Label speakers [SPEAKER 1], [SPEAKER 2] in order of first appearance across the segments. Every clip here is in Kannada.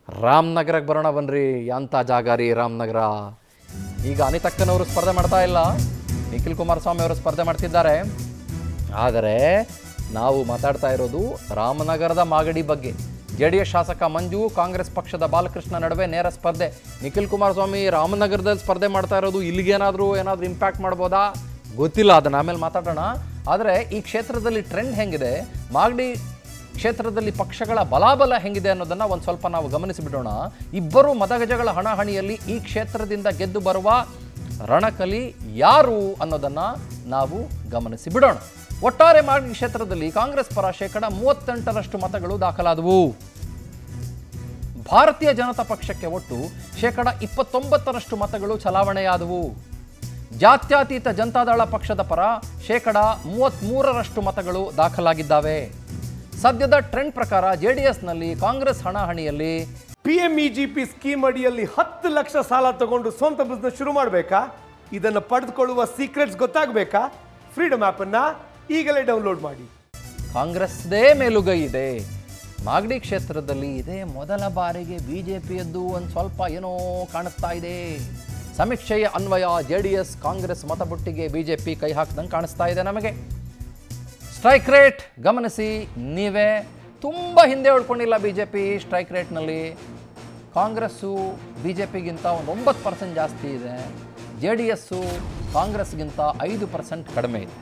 [SPEAKER 1] ರಾಮನಗರಕ್ಕೆ ಬರೋಣ ಬನ್ರಿ ಅಂತ ಜಾಗ ರೀ ರಾಮನಗರ ಈಗ ಅನಿತಕ್ಕನವರು ಸ್ಪರ್ಧೆ ಮಾಡ್ತಾ ಇಲ್ಲ ನಿಖಿಲ್ ಕುಮಾರಸ್ವಾಮಿ ಅವರು ಸ್ಪರ್ಧೆ ಮಾಡ್ತಿದ್ದಾರೆ ಆದರೆ ನಾವು ಮಾತಾಡ್ತಾ ಇರೋದು ರಾಮನಗರದ ಮಾಗಡಿ ಬಗ್ಗೆ ಜೆ ಡಿ ಎಸ್ ಶಾಸಕ ಮಂಜು ಕಾಂಗ್ರೆಸ್ ಪಕ್ಷದ ಬಾಲಕೃಷ್ಣ ನಡುವೆ ನೇರ ಸ್ಪರ್ಧೆ ನಿಖಿಲ್ ಕುಮಾರಸ್ವಾಮಿ ರಾಮನಗರದಲ್ಲಿ ಸ್ಪರ್ಧೆ ಮಾಡ್ತಾ ಇರೋದು ಇಲ್ಲಿಗೇನಾದರೂ ಏನಾದರೂ ಇಂಪ್ಯಾಕ್ಟ್ ಮಾಡ್ಬೋದಾ ಗೊತ್ತಿಲ್ಲ ಅದನ್ನ ಆಮೇಲೆ ಮಾತಾಡೋಣ ಆದರೆ ಈ ಕ್ಷೇತ್ರದಲ್ಲಿ ಟ್ರೆಂಡ್ ಹೆಂಗಿದೆ ಮಾಗಡಿ ಕ್ಷೇತ್ರದಲ್ಲಿ ಪಕ್ಷಗಳ ಬಲಾಬಲ ಹೆಂಗಿದೆ ಅನ್ನೋದನ್ನ ಒಂದು ಸ್ವಲ್ಪ ನಾವು ಗಮನಿಸಿಬಿಡೋಣ ಇಬ್ಬರು ಮತಗಜಗಳ ಹಣಾಹಣಿಯಲ್ಲಿ ಈ ಕ್ಷೇತ್ರದಿಂದ ಗೆದ್ದು ಬರುವ ರಣಕಲಿ ಯಾರು ಅನ್ನೋದನ್ನ ನಾವು ಗಮನಿಸಿ ಬಿಡೋಣ ಒಟ್ಟಾರೆ ಮಾಗಡಿ ಕ್ಷೇತ್ರದಲ್ಲಿ ಕಾಂಗ್ರೆಸ್ ಪರ ಶೇಕಡ ಮೂವತ್ತೆಂಟರಷ್ಟು ಮತಗಳು ದಾಖಲಾದವು ಭಾರತೀಯ ಜನತಾ ಪಕ್ಷಕ್ಕೆ ಒಟ್ಟು ಶೇಕಡ ಇಪ್ಪತ್ತೊಂಬತ್ತರಷ್ಟು ಮತಗಳು ಚಲಾವಣೆಯಾದವು ಜಾತ್ಯತೀತ ಜನತಾದಳ ಪಕ್ಷದ ಪರ ಶೇಕಡ ಮೂವತ್ತ್ಮೂರರಷ್ಟು ಮತಗಳು ದಾಖಲಾಗಿದ್ದಾವೆ ಸದ್ಯದ ಟ್ರೆಂಡ್ ಪ್ರಕಾರ ಜೆಡಿಎಸ್ನಲ್ಲಿ ಕಾಂಗ್ರೆಸ್ ಹಣಾಹಣಿಯಲ್ಲಿ
[SPEAKER 2] ಪಿಎಂಇಜಿಪಿ ಸ್ಕೀಮ್ ಅಡಿಯಲ್ಲಿ ಹತ್ತು ಲಕ್ಷ ಸಾಲ ತಗೊಂಡು ಸ್ವಂತ ಬಿಸ್ನೆಸ್ ಶುರು ಮಾಡಬೇಕಾ ಇದನ್ನು ಪಡೆದುಕೊಳ್ಳುವ ಸೀಕ್ರೆಟ್ಸ್ ಗೊತ್ತಾಗಬೇಕಾ ಫ್ರೀಡಮ್ ಆ್ಯಪನ್ನು ಈಗಲೇ ಡೌನ್ಲೋಡ್ ಮಾಡಿ
[SPEAKER 1] ಕಾಂಗ್ರೆಸ್ದೇ ಮೇಲುಗೈ ಇದೆ ಮಾಗಡಿ ಕ್ಷೇತ್ರದಲ್ಲಿ ಇದೇ ಮೊದಲ ಬಾರಿಗೆ ಬಿಜೆಪಿಯದ್ದು ಒಂದು ಸ್ವಲ್ಪ ಏನೋ ಕಾಣಿಸ್ತಾ ಇದೆ ಸಮೀಕ್ಷೆಯ ಅನ್ವಯ ಜೆ ಡಿ ಎಸ್ ಕಾಂಗ್ರೆಸ್ ಮತಬುಟ್ಟಿಗೆ ಬಿಜೆಪಿ ಕೈ ಹಾಕ್ದಂಗೆ ಕಾಣಿಸ್ತಾ ಇದೆ ನಮಗೆ ಸ್ಟ್ರೈಕ್ ರೇಟ್ ಗಮನಿಸಿ ನೀವೇ ತುಂಬ ಹಿಂದೆ ಉಳ್ಕೊಂಡಿಲ್ಲ ಬಿ ಜೆ ಪಿ ಸ್ಟ್ರೈಕ್ ರೇಟ್ನಲ್ಲಿ ಕಾಂಗ್ರೆಸ್ಸು ಬಿ ಜೆ ಪಿಗಿಂತ ಒಂದು ಒಂಬತ್ತು ಪರ್ಸೆಂಟ್ ಜಾಸ್ತಿ ಇದೆ ಜೆ ಡಿ ಎಸ್ಸು ಕಾಂಗ್ರೆಸ್ಗಿಂತ ಐದು ಪರ್ಸೆಂಟ್ ಕಡಿಮೆ ಇದೆ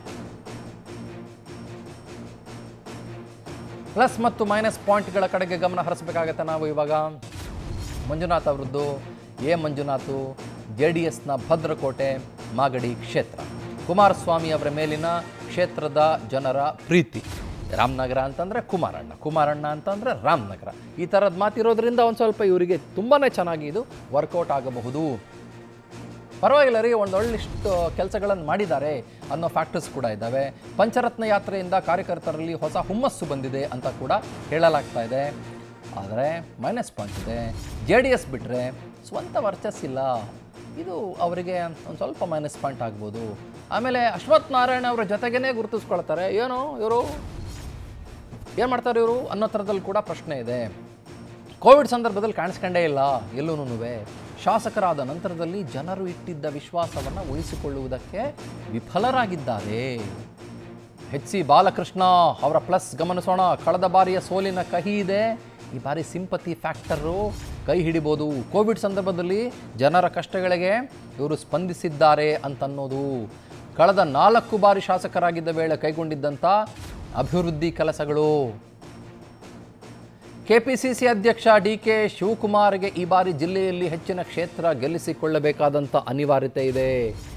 [SPEAKER 1] ಪ್ಲಸ್ ಮತ್ತು ಮೈನಸ್ ಪಾಯಿಂಟ್ಗಳ ಕಡೆಗೆ ಗಮನ ಹರಿಸಬೇಕಾಗತ್ತೆ ನಾವು ಇವಾಗ ಮಂಜುನಾಥ್ ಅವರದ್ದು ಎ ಮಂಜುನಾಥು ಜೆ ಡಿ ಎಸ್ನ ಭದ್ರಕೋಟೆ ಮಾಗಡಿ ಕ್ಷೇತ್ರ ಕುಮಾರಸ್ವಾಮಿ ಅವರ ಮೇಲಿನ ಕ್ಷೇತ್ರದ ಜನರ ಪ್ರೀತಿ ರಾಮನಗರ ಅಂತಂದರೆ ಕುಮಾರಣ್ಣ ಕುಮಾರಣ್ಣ ಅಂತಂದರೆ ರಾಮನಗರ ಈ ಥರದ ಮಾತಿರೋದ್ರಿಂದ ಒಂದು ಸ್ವಲ್ಪ ಇವರಿಗೆ ತುಂಬಾ ಚೆನ್ನಾಗಿ ಇದು ವರ್ಕೌಟ್ ಆಗಬಹುದು ಪರವಾಗಿಲ್ಲ ರೀ ಒಂದು ಒಳ್ಳಿಷ್ಟು ಕೆಲಸಗಳನ್ನು ಮಾಡಿದ್ದಾರೆ ಅನ್ನೋ ಫ್ಯಾಕ್ಟರ್ಸ್ ಕೂಡ ಇದ್ದಾವೆ ಪಂಚರತ್ನ ಯಾತ್ರೆಯಿಂದ ಕಾರ್ಯಕರ್ತರಲ್ಲಿ ಹೊಸ ಹುಮ್ಮಸ್ಸು ಬಂದಿದೆ ಅಂತ ಕೂಡ ಹೇಳಲಾಗ್ತಾ ಇದೆ ಆದರೆ ಮೈನಸ್ ಪಾಯಿಂಟ್ ಇದೆ ಜೆ ಡಿ ಎಸ್ ಬಿಟ್ಟರೆ ಸ್ವಂತ ವರ್ಚಸ್ಸಿಲ್ಲ ಇದು ಅವರಿಗೆ ಒಂದು ಸ್ವಲ್ಪ ಮೈನಸ್ ಪಾಯಿಂಟ್ ಆಗ್ಬೋದು ಆಮೇಲೆ ಅಶ್ವಥ್ ನಾರಾಯಣ ಅವರ ಜೊತೆಗೇ ಗುರುತಿಸ್ಕೊಳ್ತಾರೆ ಏನೋ ಇವರು ಏನು ಮಾಡ್ತಾರೆ ಇವರು ಅನ್ನೋ ಥರದಲ್ಲಿ ಕೂಡ ಪ್ರಶ್ನೆ ಇದೆ ಕೋವಿಡ್ ಸಂದರ್ಭದಲ್ಲಿ ಕಾಣಿಸ್ಕೊಂಡೇ ಇಲ್ಲ ಎಲ್ಲೂ ಶಾಸಕರಾದ ನಂತರದಲ್ಲಿ ಜನರು ಇಟ್ಟಿದ್ದ ವಿಶ್ವಾಸವನ್ನು ಉಳಿಸಿಕೊಳ್ಳುವುದಕ್ಕೆ ವಿಫಲರಾಗಿದ್ದಾರೆ ಎಚ್ ಸಿ ಬಾಲಕೃಷ್ಣ ಅವರ ಪ್ಲಸ್ ಗಮನಿಸೋಣ ಕಳೆದ ಬಾರಿಯ ಸೋಲಿನ ಕಹಿ ಇದೆ ಈ ಬಾರಿ ಸಿಂಪತಿ ಫ್ಯಾಕ್ಟರು ಕೈ ಹಿಡಿಬೋದು ಕೋವಿಡ್ ಸಂದರ್ಭದಲ್ಲಿ ಜನರ ಕಷ್ಟಗಳಿಗೆ ಇವರು ಸ್ಪಂದಿಸಿದ್ದಾರೆ ಅಂತನ್ನೋದು ಕಳೆದ ನಾಲ್ಕು ಬಾರಿ ಶಾಸಕರಾಗಿದ್ದ ವೇಳೆ ಕೈಗೊಂಡಿದ್ದಂಥ ಅಭಿವೃದ್ಧಿ ಕೆಲಸಗಳು ಕೆಪಿಸಿಸಿ ಅಧ್ಯಕ್ಷ ಡಿ ಕೆ ಶಿವಕುಮಾರ್ಗೆ ಈ ಬಾರಿ ಜಿಲ್ಲೆಯಲ್ಲಿ ಹೆಚ್ಚಿನ ಕ್ಷೇತ್ರ ಗೆಲ್ಲಿಸಿಕೊಳ್ಳಬೇಕಾದಂಥ ಅನಿವಾರ್ಯತೆ ಇದೆ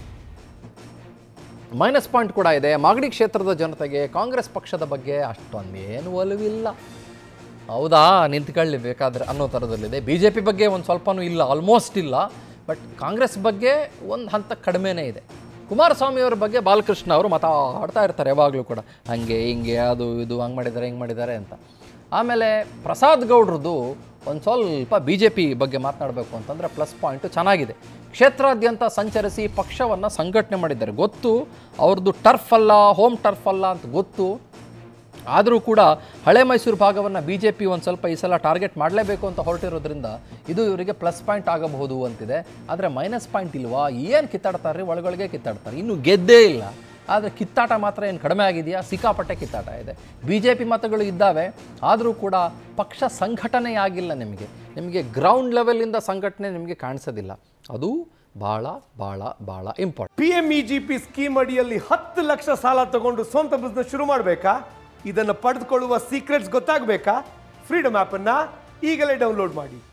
[SPEAKER 1] ಮೈನಸ್ ಪಾಯಿಂಟ್ ಕೂಡ ಇದೆ ಮಾಗಡಿ ಕ್ಷೇತ್ರದ ಜನತೆಗೆ ಕಾಂಗ್ರೆಸ್ ಪಕ್ಷದ ಬಗ್ಗೆ ಅಷ್ಟೊಂದೇನು ಒಲವಿಲ್ಲ ಹೌದಾ ನಿಂತ್ಕೊಳ್ಳಿ ಬೇಕಾದ್ರೆ ಅನ್ನೋ ಥರದಲ್ಲಿದೆ ಬಿ ಜೆ ಪಿ ಬಗ್ಗೆ ಒಂದು ಸ್ವಲ್ಪನೂ ಇಲ್ಲ ಆಲ್ಮೋಸ್ಟ್ ಇಲ್ಲ ಬಟ್ ಕಾಂಗ್ರೆಸ್ ಬಗ್ಗೆ ಒಂದು ಹಂತ ಕಡಿಮೆನೇ ಇದೆ ಕುಮಾರಸ್ವಾಮಿ ಅವ್ರ ಬಗ್ಗೆ ಬಾಲಕೃಷ್ಣ ಅವರು ಮಾತಾಡ್ತಾ ಇರ್ತಾರೆ ಯಾವಾಗಲೂ ಕೂಡ ಹಂಗೆ ಹಿಂಗೆ ಅದು ಇದು ಹಂಗೆ ಮಾಡಿದ್ದಾರೆ ಹಿಂಗೆ ಮಾಡಿದ್ದಾರೆ ಅಂತ ಆಮೇಲೆ ಪ್ರಸಾದ್ ಗೌಡ್ರದ್ದು ಒಂದು ಸ್ವಲ್ಪ ಬಿ ಜೆ ಪಿ ಬಗ್ಗೆ ಮಾತನಾಡಬೇಕು ಅಂತಂದರೆ ಪ್ಲಸ್ ಪಾಯಿಂಟು ಚೆನ್ನಾಗಿದೆ ಕ್ಷೇತ್ರಾದ್ಯಂತ ಸಂಚರಿಸಿ ಪಕ್ಷವನ್ನು ಸಂಘಟನೆ ಮಾಡಿದ್ದಾರೆ ಗೊತ್ತು ಅವ್ರದ್ದು ಟರ್ಫ್ ಅಲ್ಲ ಹೋಮ್ ಟರ್ಫ್ ಅಲ್ಲ ಅಂತ ಗೊತ್ತು ಆದರೂ ಕೂಡ ಹಳೆ ಮೈಸೂರು ಭಾಗವನ್ನು ಬಿ ಜೆ ಪಿ ಒಂದು ಸ್ವಲ್ಪ ಈ ಸಲ ಟಾರ್ಗೆಟ್ ಮಾಡಲೇಬೇಕು ಅಂತ ಹೊರಟಿರೋದ್ರಿಂದ ಇದು ಇವರಿಗೆ ಪ್ಲಸ್ ಪಾಯಿಂಟ್ ಆಗಬಹುದು ಅಂತಿದೆ ಆದರೆ ಮೈನಸ್ ಪಾಯಿಂಟ್ ಇಲ್ವಾ ಏನು ಕಿತ್ತಾಡ್ತಾರೆ ಒಳಗೊಳಗೆ ಕಿತ್ತಾಡ್ತಾರೆ ಇನ್ನು ಗೆದ್ದೇ ಇಲ್ಲ ಆದರೆ ಕಿತ್ತಾಟ ಮಾತ್ರ ಏನು ಕಡಿಮೆ ಆಗಿದೆಯಾ ಸಿಕ್ಕಾಪಟ್ಟೆ ಕಿತ್ತಾಟ ಇದೆ ಬಿ ಜೆ ಪಿ ಮತಗಳು ಇದ್ದಾವೆ ಆದರೂ ಕೂಡ ಪಕ್ಷ ಸಂಘಟನೆ ಆಗಿಲ್ಲ ನಿಮಗೆ ನಿಮಗೆ ಗ್ರೌಂಡ್ ಲೆವೆಲಿಂದ ಸಂಘಟನೆ ನಿಮಗೆ ಕಾಣಿಸೋದಿಲ್ಲ ಅದು ಭಾಳ ಭಾಳ ಭಾಳ ಇಂಪಾರ್ಟೆಂಟ್
[SPEAKER 2] ಪಿಎಂಇಜಿಪಿ ಸ್ಕೀಮ್ ಅಡಿಯಲ್ಲಿ ಹತ್ತು ಲಕ್ಷ ಸಾಲ ತಗೊಂಡು ಸ್ವಂತ ಬಿಸ್ನೆಸ್ ಶುರು ಮಾಡಬೇಕಾ ಇದನ್ನು ಪಡೆದುಕೊಳ್ಳುವ ಸೀಕ್ರೆಟ್ಸ್ ಗೊತ್ತಾಗಬೇಕಾ ಫ್ರೀಡಮ್ ಆ್ಯಪನ್ನು ಈಗಲೇ ಡೌನ್ಲೋಡ್ ಮಾಡಿ